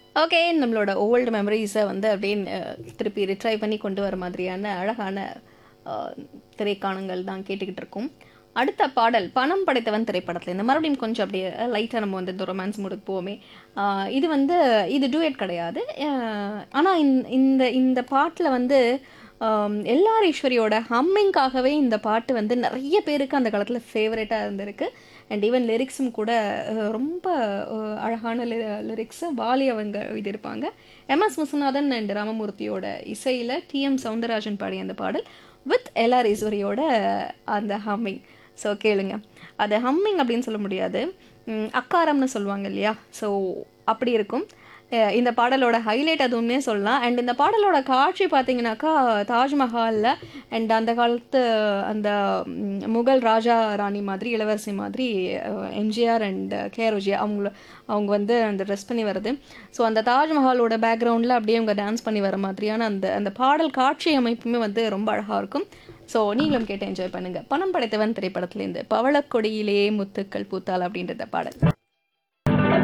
okay நம்மளோட old மெமரிஸை வந்து அப்படியே அஹ், திருப்பி ரிட்ரை பண்ணி கொண்டு வர மாதிரியான அழகான அஹ், திரைக்காணங்கள் தான் கேட்டுக்கிட்டு இருக்கோம் அடுத்த பாடல் பணம் படைத்தவன் திரைப்படத்தில் இந்த மறுபடியும் கொஞ்சம் அப்படியே லைட்டாக நம்ம வந்து இந்த ரொமான்ஸ் மூடுக்கு போவோமே அஹ், இது வந்து இது டூயட் கிடையாது ஆனால் இந்த இந்த பாட்டில் வந்து ஆம், எல்ஆர் ஈஸ்வரியோட ஹம்மிங்காகவே இந்த பாட்டு வந்து நிறைய பேருக்கு அந்த காலத்தில் ஃபேவரட்டாக இருந்திருக்கு அண்ட் ஈவன் லிரிக்ஸும் கூட அஹ், ரொம்ப அஹ், அழகான லிரிக்ஸை வாலி அவங்க எழுதியிருப்பாங்க எம்எஸ் விஸ்வநாதன் அண்ட் ராமமூர்த்தியோட இசையில் டிஎம் சவுந்தரராஜன் பாடிய அந்த பாடல் வித் எல்ஆர் ஈஸ்வரியோட அந்த ஹம்மிங் ஸோ கேளுங்க அது ஹம்மிங் அப்படின்னு சொல்ல முடியாது ம், அக்காரம்னு சொல்லுவாங்க இல்லையா ஸோ அப்படி இருக்கும் அஹ் இந்த பாடலோட ஹைலைட் அதுவுமே சொல்லலாம் அண்ட் இந்த பாடலோட காட்சி பார்த்தீங்கன்னாக்கா தாஜ்மஹாலில் அண்ட் அந்த காலத்து அந்த ம், முகல் ராஜா ராணி மாதிரி இளவரசி மாதிரி எம்ஜிஆர் அண்ட் கேஆர் விஜயா அவங்கள அவங்க வந்து அந்த ட்ரெஸ் பண்ணி வருது ஸோ அந்த தாஜ்மஹாலோட பேக்ரவுண்டில் அப்படியே அவங்க டான்ஸ் பண்ணி வர மாதிரியான அந்த அந்த பாடல் காட்சி அமைப்புமே வந்து ரொம்ப அழகாக இருக்கும் ஸோ நீங்களும் கேட்டு என்ஜாய் பண்ணுங்கள் பணம் படைத்தவன் திரைப்படத்துலேருந்து பவளக்கொடியிலே முத்துக்கள் பூத்தால் அப்படின்றத பாடல்